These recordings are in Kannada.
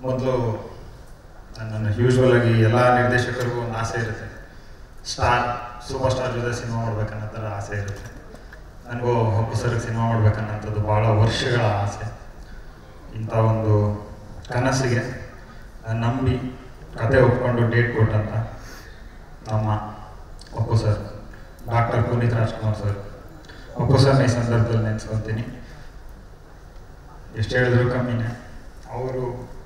ಮೊದಲು ನನ್ನ ಯೂಶ್ವಲ್ ಆಗಿ ಎಲ್ಲ ನಿರ್ದೇಶಕರಿಗೂ ಒಂದು ಆಸೆ ಇರುತ್ತೆ ಸ್ಟಾರ್ ಸೂಪರ್ ಸ್ಟಾರ್ ಜೊತೆ ಸಿನಿಮಾ ಮಾಡ್ಬೇಕನ್ನೋ ಥರ ಆಸೆ ಇರುತ್ತೆ ನನಗೂ ಹಬ್ಬ ಸರ್ಗೆ ಸಿನಿಮಾ ಮಾಡ್ಬೇಕನ್ನೋಂಥದ್ದು ಭಾಳ ವರ್ಷಗಳ ಆಸೆ ಇಂಥ ಒಂದು ಕನಸಿಗೆ ನಾನ್ ನಂಬಿ ಕತೆ ಒಪ್ಕೊಂಡು ಡೇಟ್ ಕೊಟ್ಟಂತ ನಮ್ಮ Appu sir doctor Puneeth Rajkumar sir Appu ಸರ್ನ ಈ ಸಂದರ್ಭದಲ್ಲಿ ನೆನೆಸ್ಕೊತೀನಿ ಎಷ್ಟು ಹೇಳಿದ್ರು ಕಮ್ಮಿನೇ ಅವರು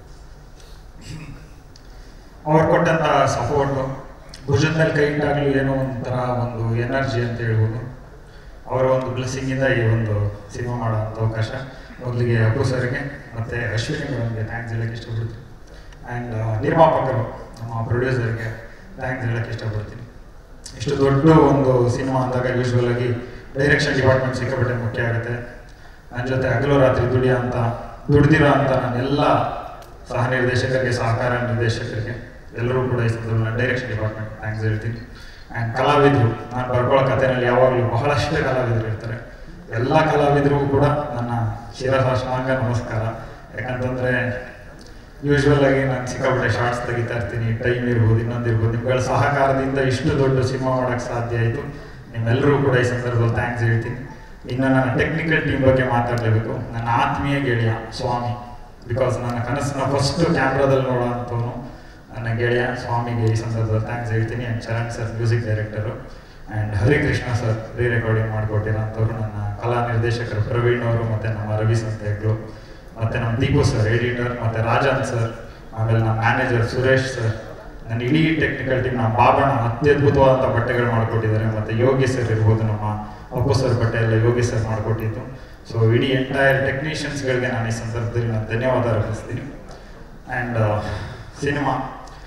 ಅವ್ರು ಕೊಟ್ಟಂಥ ಸಪೋರ್ಟು ಭುಜದ ಮೇಲೆ ಕೈ ಇಟ್ಟಾಗಲೂ ಏನೋ ಒಂಥರ ಒಂದು ಎನರ್ಜಿ ಅಂತ ಹೇಳ್ಬೋದು ಅವರ ಒಂದು ಬ್ಲೆಸ್ಸಿಂಗಿಂದ ಈ ಒಂದು ಸಿನಿಮಾ ಮಾಡೋಂಥ ಅವಕಾಶ ಮೊದಲಿಗೆ ಅಪ್ಪು ಸರ್ಗೆ ಮತ್ತು ಅಶ್ವಿನಿ ಮೇಡಮ್ಗೆ ಥ್ಯಾಂಕ್ಸ್ ಹೇಳಕ್ಕೆ ಇಷ್ಟಪಡ್ತೀನಿ ಆ್ಯಂಡ್ ನಿರ್ಮಾಪಕರು ನಮ್ಮ ಪ್ರೊಡ್ಯೂಸರ್ಗೆ ಥ್ಯಾಂಕ್ಸ್ ಹೇಳಕ್ಕೆ ಇಷ್ಟಪಡ್ತೀನಿ ಇಷ್ಟು ದೊಡ್ಡ ಒಂದು ಸಿನಿಮಾ ಅಂದಾಗ ಯೂಶ್ವಲ್ ಆಗಿ ಡೈರೆಕ್ಷನ್ ಡಿಪಾರ್ಟ್ಮೆಂಟ್ ಸಿಕ್ಕಾಪಟ್ಟೆ ಮುಖ್ಯ ಆಗುತ್ತೆ ನನ್ನ ಜೊತೆ ಹಗಲು ರಾತ್ರಿ ದುಡಿಯೋ ಅಂತ ದುಡ್ದಿರೋ ಅಂತ ನಾನೆಲ್ಲ ಸಹ ನಿರ್ದೇಶಕರಿಗೆ ಸಹಕಾರ ನಿರ್ದೇಶಕರಿಗೆ ಎಲ್ಲರೂ ಕೂಡ ಈ ಸಂದರ್ಭದಲ್ಲಿ ಡೈರೆಕ್ಷನ್ ಡಿಪಾರ್ಟ್ಮೆಂಟ್ ಥ್ಯಾಂಕ್ಸ್ ಹೇಳ್ತೀನಿ ಆ್ಯಂಡ್ ಕಲಾವಿದರು ನಾನು ಬರ್ಕೊಳ್ಳೋ ಕಥೆನಲ್ಲಿ ಯಾವಾಗಲೂ ಬಹಳಷ್ಟು ಕಲಾವಿದರು ಇರ್ತಾರೆ ಎಲ್ಲ ಕಲಾವಿದರಿಗೂ ಕೂಡ ನನ್ನ ಶಿರಸಾಷ್ಟಾಂಗ ನಮಸ್ಕಾರ ಯಾಕಂತಂದರೆ ಯೂಶ್ವಲ್ ಆಗಿ ನಾನು ಸಿಕ್ಕಾಪಟ್ಟೆ ಶಾರ್ಟ್ಸ್ ತೆಗಿತಾ ಇರ್ತೀನಿ ಟೈಮ್ ಇರ್ಬೋದು ಇನ್ನೊಂದು ಇರ್ಬೋದು ನಿಮ್ಗಳ ಸಹಕಾರದಿಂದ ಇಷ್ಟು ದೊಡ್ಡ ಸಿನಿಮಾ ಮಾಡೋಕ್ಕೆ ಸಾಧ್ಯ ಆಯಿತು ನಿಮ್ಮೆಲ್ಲರೂ ಕೂಡ ಈ ಸಂದರ್ಭದಲ್ಲಿ ಥ್ಯಾಂಕ್ಸ್ ಹೇಳ್ತೀನಿ ಇನ್ನು ನನ್ನ ಟೆಕ್ನಿಕಲ್ ಟೀಮ್ ಬಗ್ಗೆ ಮಾತಾಡಲೇಬೇಕು ನನ್ನ ಆತ್ಮೀಯ ಗೆಳೆಯ ಸ್ವಾಮಿ ಬಿಕಾಸ್ ನನ್ನ ಕನಸನ್ನ ಫಸ್ಟ್ ಕ್ಯಾಮ್ರಾದಲ್ಲಿ ನೋಡೋವಂಥವನು ನನ್ನ ಗೆಳೆಯ ಸ್ವಾಮಿಗೆ ಈ ಸಂದರ್ಭದಲ್ಲಿ ಥ್ಯಾಂಕ್ಸ್ ಹೇಳ್ತೀನಿ and Charan sir music director and Harikrishna sir re recording ಮಾಡಿಕೊಟ್ಟಿರೋಂಥವ್ರು ನನ್ನ ಕಲಾ ನಿರ್ದೇಶಕರು ಪ್ರವೀಣ್ ಅವರು ಮತ್ತು ನಮ್ಮ ರವಿ ಸಂತೆಗಳು ಮತ್ತು ನಮ್ಮ ದೀಪು ಸರ್ ಎಡಿಟರ್ ಮತ್ತು ರಾಜನ್ ಸರ್ ಆಮೇಲೆ ನಮ್ಮ ಮ್ಯಾನೇಜರ್ ಸುರೇಶ್ ಸರ್ ನನ್ನ ಇಡೀ ಟೆಕ್ನಿಕಲ್ ಟೀಮ್ ನಮ್ಮ ಬಾಬಣ್ಣ ಅತ್ಯದ್ಭುತವಾದಂಥ ಬಟ್ಟೆಗಳು ಮಾಡಿಕೊಟ್ಟಿದ್ದಾರೆ ಮತ್ತು ಯೋಗಿ ಸರ್ ಇರ್ಬೋದು ನಮ್ಮ ಅಪ್ಪು ಸರ್ ಬಟ್ಟೆ ಎಲ್ಲ ಯೋಗಿ ಸರ್ ಮಾಡಿಕೊಟ್ಟಿದ್ದು ಸೊ ಇಡೀ ಎಂಟೈರ್ ಟೆಕ್ನಿಷಿಯನ್ಸ್ಗಳಿಗೆ ನಾನು ಈ ಸಂದರ್ಭದಲ್ಲಿ ನಾನು ಧನ್ಯವಾದ ಅರ್ಪಿಸ್ತೀನಿ ಆ್ಯಂಡ್ ಸಿನಿಮಾ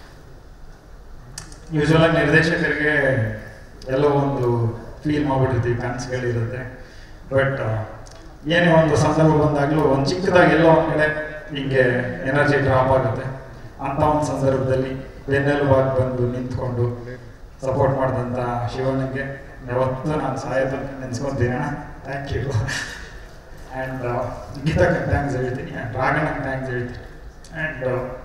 ಯೂಶ್ವಲಾಗಿ ನಿರ್ದೇಶಕರಿಗೆ ಎಲ್ಲೋ ಒಂದು ಫೀಲ್ ಮಾಡ್ಬಿಟ್ಟಿರ್ತೀವಿ ಕನಸುಗಳಿರುತ್ತೆ ಬಟ್ ಏನೇ ಒಂದು ಸಂದರ್ಭ ಬಂದಾಗಲೂ ಒಂದು ಚಿಕ್ಕದಾಗಿ ಎಲ್ಲೋ ಒಂದು ಕಡೆ ಹಿಂಗೆ ಎನರ್ಜಿ ಡ್ರಾಪ್ ಆಗುತ್ತೆ ಅಂಥ ಒಂದು ಸಂದರ್ಭದಲ್ಲಿ ಬೆನ್ನೆಲುಬಾಗಿ ಬಂದು ನಿಂತ್ಕೊಂಡು ಸಪೋರ್ಟ್ ಮಾಡಿದಂಥ ಶಿವನಿಗೆ ಯಾವತ್ತೂ ನಾನು ಸಾಯೋದು ನೆನೆಸ್ಕೊತೀನಿ ಅಣ್ಣ ಥ್ಯಾಂಕ್ ಯು ಆ್ಯಂಡ್ ಗೀತಕ್ಕೆ ಥ್ಯಾಂಕ್ಸ್ ಹೇಳ್ತೀನಿ ಆ್ಯಂಡ್ ರಾಗಣ್ಣಗೆ ಥ್ಯಾಂಕ್ಸ್ ಹೇಳ್ತೀನಿ ಆ್ಯಂಡ್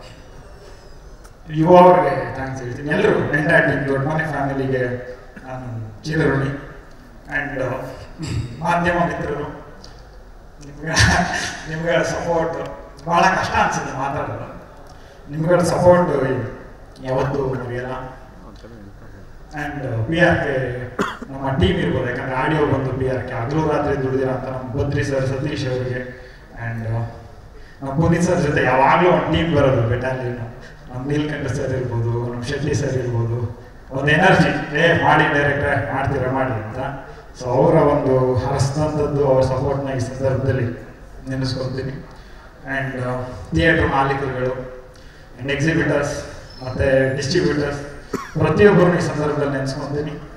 ಯುವ ಅವ್ರಿಗೆ ಥ್ಯಾಂಕ್ಸ್ ಹೇಳ್ತೀನಿ ಎಲ್ಲರೂ ಎಂಟೈರ್ ಟೀಮ್ ದೊಡ್ಡ ಮನೆ ಫ್ಯಾಮಿಲಿಗೆ ನಾನು ಚಿರಋಣಿ ಆ್ಯಂಡ್ ಮಾಧ್ಯಮ ಮಿತ್ರರು ನಿಮ್ಗೆ ನಿಮ್ಗಳ ಸಪೋರ್ಟ್ ಭಾಳ ಕಷ್ಟ ಅನ್ಸುತ್ತೆ ಮಾತಾಡೋದು ನಿಮ್ಗಳ ಸಪೋರ್ಟ್ ಯಾವತ್ತೂ ಮುಗಿಯಲ್ಲ ಆ್ಯಂಡ್ ಪಿ ಆರ್ ಕೆ ನಮ್ಮ ಟೀಮ್ ಇರ್ಬೋದು ಯಾಕಂದ್ರೆ ಆಡಿಯೋ ಬಂದು ಪಿ ಆರ್ ಕೆ ಹಗಲು ರಾತ್ರಿ ದುಡಿದಿರೋ ಅಂತ ನಮ್ಮ ಬದ್ರಿ ಸರ್ ಸತೀಶ್ ಅವರಿಗೆ ಆ್ಯಂಡ್ ನಮ್ಮ ಪುನೀತ್ ಸರ್ ಜೊತೆ ಯಾವಾಗಲೂ ಒಂದು ಟೀಮ್ ಬರೋದು ಬೆಟಾಲಿಯನ್ ನಮ್ಮ ನೀಲ್ಕಂಠ ಸರ್ ಇರ್ಬೋದು ನಮ್ಮ ಶೆಟ್ಟಿ ಸರ್ ಇರ್ಬೋದು ಒಂದು ಎನರ್ಜಿ ಏ ಮಾಡಿ ಡೈರೆಕ್ಟ್ರೆ ಮಾಡ್ತೀರಾ ಮಾಡಿ ಅಂತ ಸೊ ಅವರ ಒಂದು ಹರಸ್ತಂಥದ್ದು ಅವ್ರ ಸಪೋರ್ಟ್ನ ಈ ಸಂದರ್ಭದಲ್ಲಿ ನೆನೆಸ್ಕೊಳ್ತೀನಿ ಆ್ಯಂಡ್ ಥಿಯೇಟ್ರ್ ಮಾಲೀಕರುಗಳು ಆ್ಯಂಡ್ ಎಕ್ಸಿಬಿಟರ್ಸ್ ಮತ್ತು ಡಿಸ್ಟ್ರಿಬ್ಯೂಟರ್ಸ್ ಪ್ರತಿಯೊಬ್ಬರನ್ನು ಈ ಸಂದರ್ಭದಲ್ಲಿ ನೆನೆಸ್ಕೊತೀನಿ